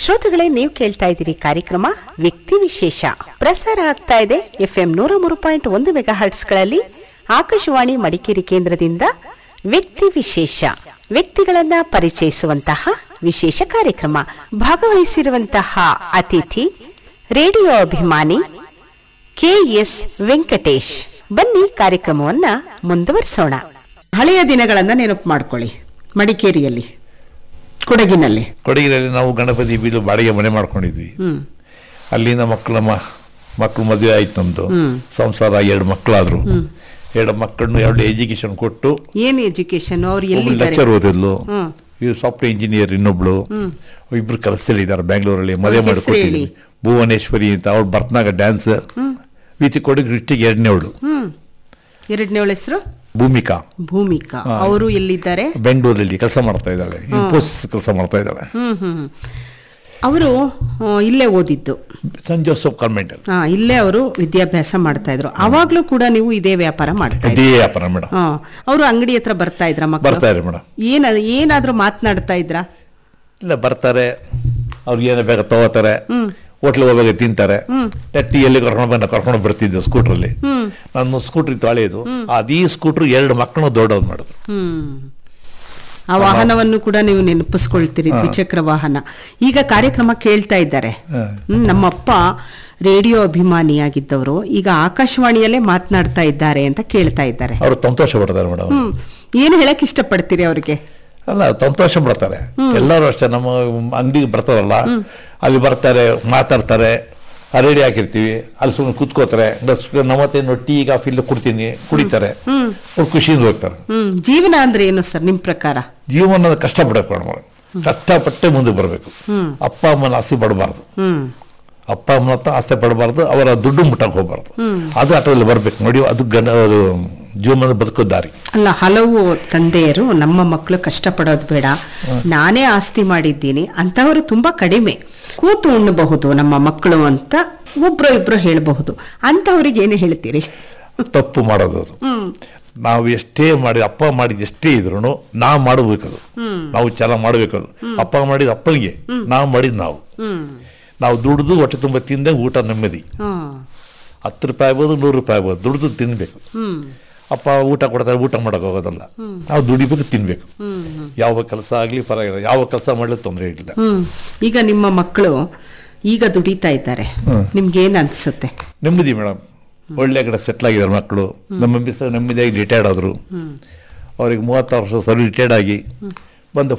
ಶ್ರೋತೃಗಳೇ ನೀವು ಕೇಳ್ತಾ ಇದ್ದೀರಿ ಕಾರ್ಯಕ್ರಮ ವ್ಯಕ್ತಿ ವಿಶೇಷ ಪ್ರಸಾರ ಆಗ್ತಾ ಇದೆ ಎಫ್ಎಂ ನೂರ ಮೂರು ಪಾಯಿಂಟ್ ಒಂದು ಮೆಗಾ ಹರ್ಟ್ಸ್ಗಳಲ್ಲಿ ಆಕಾಶವಾಣಿ ಮಡಿಕೇರಿ ಕೇಂದ್ರದಿಂದ ವ್ಯಕ್ತಿ ವಿಶೇಷ ವ್ಯಕ್ತಿಗಳನ್ನ ಪರಿಚಯಿಸುವಂತಹ ವಿಶೇಷ ಕಾರ್ಯಕ್ರಮ ಭಾಗವಹಿಸಿರುವಂತಹ ಅತಿಥಿ ರೇಡಿಯೋ ಅಭಿಮಾನಿ ಕೆಎಸ್ ವೆಂಕಟೇಶ್ ಬನ್ನಿ ಕಾರ್ಯಕ್ರಮವನ್ನ ಮುಂದುವರಿಸೋಣ ಹಳೆಯ ದಿನಗಳನ್ನ ನೆನಪು ಮಾಡ್ಕೊಳ್ಳಿ ಮಡಿಕೇರಿಯಲ್ಲಿ ಕೊಡಗಿನಲ್ಲಿ ಕೊಡಗಿನಲ್ಲಿ ನಾವು ಗಣಪತಿ ಬೀಳು ಬಾಡಿಗೆ ಮನೆ ಮಾಡ್ಕೊಂಡಿದ್ವಿ ಹ್ಮ್ ಅಲ್ಲಿಂದ ಮಕ್ಕಳ ಮಕ್ಕಳು ಮದುವೆ ಆಯ್ತು ನಮ್ದು ಸಂಸಾರ ಎರಡು ಮಕ್ಕಳಾದ್ರು ಎರಡು ಮಕ್ಕಳನ್ನು ಎರಡು ಎಜುಕೇಶನ್ ಕೊಟ್ಟು ಏನ್ ಎಜುಕೇಶನ್ ಅವ್ರು ಒಬ್ಳು ಎಲ್ಲಿದ್ದಾರೆ ಲೆಕ್ಚರ್ ಓದಿದ್ಲು ಹ್ಮ್. ಇವ್ರು ಸಾಫ್ಟ್ವೇರ್ ಇಂಜಿನಿಯರ್ ಇನ್ನೊಬ್ಳು ಇಬ್ರು ಕೆಲಸದಲ್ಲಿ ಇದ್ದಾರೆ ಬ್ಯಾಂಗ್ಳೂರಲ್ಲಿ ಮದುವೆ ಅವ್ರ ಮಾಡಿ ಹೆಸ್ರು ಹೇಳಿ. ಕೊಟ್ಟಿದ್ವಿ ಭುವನೇಶ್ವರಿ ಅಂತ ಅವ್ಳು ಭರತನಾಗ ಡ್ಯಾನ್ಸರ್ ವಿತಿ ಕೊಡಗು ಡಿಸ್ಟಿಕ್ ಎರಡನೇವಳು ಹ್ಮ್ ಎರಡನೇ ಹೆಸರು ಭೂಮಿಕಾ ಭೂಮಿಕಾ ಅವರು ಎಲ್ಲಿದ್ದಾರೆ ಬೆಂಗಳೂರಲ್ಲಿ ಕೆಲಸ ಮಾಡ್ತಾ ಇದ್ದಾಳೆ ಇನ್ಫೋಸಿಸ್ ಕೆಲಸ ಮಾಡ್ತಾ ಇದ್ದಾಳೆ ಹ್ಮ್ ಹ್ಮ್ ಅವರು ಇಲ್ಲೇ ಓದಿದ್ದು ಸನ್ ಜೋಸಫ್ ಕಾನ್ವೆಂಟ್ ಅಲ್ಲಿ ಹಾ ಇಲ್ಲೇ ಅವರು ವಿದ್ಯಾಭ್ಯಾಸ ಮಾಡ್ತಾ ಇದ್ರು ಅವಾಗ್ಲೂ ಕೂಡ ನೀವು ಇದೇ ವ್ಯಾಪಾರ ಮಾಡ್ತಾ ಇದ್ರಿ ಇದೇ ವ್ಯಾಪಾರ ಮೇಡಮ್ ಹಾ ಅವರು ಅಂಗಡಿ ಹತ್ರ ಬರ್ತಾ ಇದ್ರ ಮಕ್ಕಳು ಬರ್ತಾ ಇರಿ ಮೇಡಮ್ ಏನ ಏನಾದ್ರೂ ಮಾತನಾಡ್ತಾ ಇದ್ರ ಇಲ್ಲ ಬರ್ತಾರೆ ಅವ್ರಿಗೆ ಏನೋ ಬೇಕಾ ತಗೋತಾರೆ ಹೋಟ್ಲ್ ಹೋಗ್ಬೇಕು ತಿಂತಾರೆ ಟೀ ಎಲ್ಲಿ ಕರ್ಕೊಂಡು ಬಂದು ಕರ್ಕೊಂಡು ಬರ್ತಿದ್ದೆ ಸ್ಕೂಟ್ರಲ್ಲಿ ನಾನು ಸ್ಕೂಟ್ರ್ ಇತ್ತು ಹಳೆಯದು ಅದೇ ಸ್ಕೂಟ್ರ್ ಎರಡು ಮಕ್ಕಳನ್ನು ದೊಡ್ಡವ್ರು ಮಾಡಿದ್ರು ಹ್ಮ್ ಆ ವಾಹನವನ್ನು ಕೂಡ ನೀವು ನೆನಪಿಸ್ಕೊಳ್ತೀರಿ ದ್ವಿಚಕ್ರ ವಾಹನ ಈಗ ಕಾರ್ಯಕ್ರಮ ಕೇಳ್ತಾ ಇದ್ದಾರೆ ಹ್ಮ್, ನಮ್ಮಪ್ಪ ರೇಡಿಯೋ ಅಭಿಮಾನಿಯಾಗಿದ್ದವರು ಈಗ ಆಕಾಶವಾಣಿಯಲ್ಲೇ ಮಾತನಾಡ್ತಾ ಇದ್ದಾರೆ ಅಂತ ಕೇಳ್ತಾ ಇದ್ದಾರೆ ಅವರು ಸಂತೋಷ ಪಡ್ತಾರೆ ಮೇಡಮ್ ಹ್ಮ್ ಏನು ಹೇಳಕ್ ಇಷ್ಟಪಡ್ತೀರಿ ಅವ್ರಿಗೆ ಅಲ್ಲ ಸಂತೋಷ ಪಡ್ತಾರೆ ಎಲ್ಲರೂ ಅಷ್ಟೇ ನಮ್ಮ ಅಂಗಡಿಗೆ ಬರ್ತಾರಲ್ಲ ಅಲ್ಲಿ ಬರ್ತಾರೆ ಮಾತಾಡ್ತಾರೆ ರೆಡಿ ಹಾಕಿರ್ತೀವಿ ಅಲ್ಲಿ ಸುಮ್ಮನೆ ಕೂತ್ಕೋತಾರೆ ನಮ್ಮತ್ತೇನು ಟೀ ಕಾಫಿ ಇಲ್ಲ ಕುಡ್ತೀನಿ ಕುಡಿತಾರೆ ಅವ್ರು ಖುಷಿಯಿಂದ ಹೋಗ್ತಾರೆ ಹ್ಮ್ ಜೀವನ ಅಂದ್ರೆ ಏನು ಸರ್ ನಿಮ್ ಪ್ರಕಾರ ಜೀವನ ಕಷ್ಟಪಡಬೇಕು ಮೇಡಮ್ ಕಷ್ಟಪಟ್ಟೆ ಮುಂದೆ ಬರಬೇಕು ಅಪ್ಪ ಅಮ್ಮನ ಆಸೆ ಪಡಬಾರ್ದು ಹ್ಮ್ ಅಪ್ಪ ಅಮ್ಮನ ಹತ್ರ ಆಸೆ ಪಡಬಾರ್ದು ಅವರ ದುಡ್ಡು ಮುಟ್ಟಕ್ಕೆ ಹೋಗ್ಬಾರ್ದು ಅದು ಆಟದಲ್ಲಿ ಬರ್ಬೇಕು ನೋಡಿ ಅದು ಗಣ ಅದು ಜೀವನದ ಬದುಕೋ ದಾರಿ ಅಲ್ಲ ಹಲವು ತಂದೆಯರು ನಮ್ಮ ಮಕ್ಕಳು ಕಷ್ಟಪಡೋದು ಬೇಡ ನಾನೇ ಆಸ್ತಿ ಮಾಡಿದ್ದೀನಿ ಅಂತವರು ತುಂಬಾ ಕಡಿಮೆ ಕೂತು ಉಣ್ಣಬಹುದು ನಮ್ಮ ಮಕ್ಕಳು ಅಂತ ಒಬ್ರು ಇಬ್ರು ಹೇಳಬಹುದು ಅಂತವ್ರಿಗೆ ಏನು ಹೇಳ್ತೀರಿ ತಪ್ಪು ಮಾಡೋದು ಅದು ನಾವು ಎಷ್ಟೇ ಮಾಡಿ ಅಪ್ಪ ಮಾಡಿದ ಎಷ್ಟೇ ಇದ್ರು ನಾವು ಮಾಡಬೇಕದು ನಾವು ಚೆನ್ನಾಗಿ ಮಾಡಬೇಕದು ಅಪ್ಪ ಮಾಡಿದ ಅಪ್ಪನಿಗೆ ನಾವು ಮಾಡಿದ್ ನಾವು ನಾವು ದುಡ್ದು ಹೊಟ್ಟೆ ತುಂಬ ತಿಂದೆ ಊಟ ನೆಮ್ಮದಿ ಹ್ಮ್ ಹತ್ತು ರೂಪಾಯಿ ಆಗ್ಬೋದು ನೂರು ರೂಪಾಯಿ ಆಗ್ಬೋದು ದುಡ್ದು ತಿನ್ಬೇಕು ಹ್ಮ್ ಅಪ್ಪ ಊಟ ಕೊಡ್ತಾರೆ ಊಟ ಮಾಡಕ್ ಹೋಗೋದಲ್ಲ ನಾವು ದುಡಿಬೇಕು ತಿನ್ಬೇಕು ಯಾವ ಕೆಲಸ ಆಗ್ಲಿ ಪರವಾಗಿಲ್ಲ ಯಾವ ಕೆಲಸ ಮಾಡ್ಲಿಕ್ಕೆ ತೊಂದರೆ ಇಲ್ಲ ಹ್ಮ್ ಈಗ ನಿಮ್ಮ ಮಕ್ಕಳು ಈಗ ದುಡಿತಾ ಇದ್ದಾರೆ ನಿಮ್ಗೇನ್ ಅನ್ಸುತ್ತೆ ನೆಮ್ಮದಿ ಮೇಡಮ್ ಒಳ್ಳೆ ಕಡೆ ಸೆಟ್ಲ್ ಆಗಿದ್ದಾರೆ ಮಕ್ಕಳು ನಮ್ಮ ಮಿಸ್ ನೆಮ್ಮದಿಯಾಗಿ ರಿಟೈರ್ಡ್ ಆದರು ಅವ್ರಿಗೆ ಮೂವತ್ತಾರು ವರ್ಷ ಸರಿ ರಿಟೈರ್ಡ್ ಆಗಿ ಬಂದು